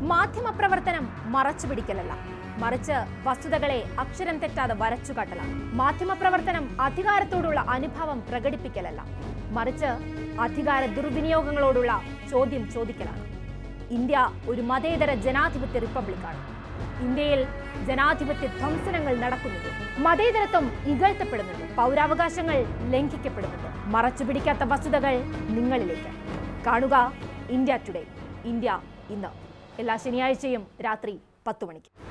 മാധ്യമപ്രവർത്തനം മറച്ചുപിടിക്കലല്ല മറിച്ച് വസ്തുതകളെ അക്ഷരം തെറ്റാതെ വരച്ചുകാട്ടലാണ് മാധ്യമപ്രവർത്തനം അധികാരത്തോടുള്ള അനുഭവം പ്രകടിപ്പിക്കലല്ല മറിച്ച് അധികാര ദുർവിനിയോഗങ്ങളോടുള്ള ചോദ്യം ചോദിക്കലാണ് ഇന്ത്യ ഒരു മതേതര ജനാധിപത്യ റിപ്പബ്ലിക്കാണ് ഇന്ത്യയിൽ ജനാധിപത്യ ധ്വംസനങ്ങൾ നടക്കുന്നുണ്ട് മതേതരത്വം ഇകഴ്ത്തപ്പെടുന്നുണ്ട് പൗരാവകാശങ്ങൾ ലംഘിക്കപ്പെടുന്നുണ്ട് മറച്ചു പിടിക്കാത്ത വസ്തുതകൾ നിങ്ങളിലേക്ക് കാണുക ഇന്ത്യ ടുഡേ ഇന്ത്യ ഇന്ന് എല്ലാ ശനിയാഴ്ചയും രാത്രി പത്തു മണിക്ക്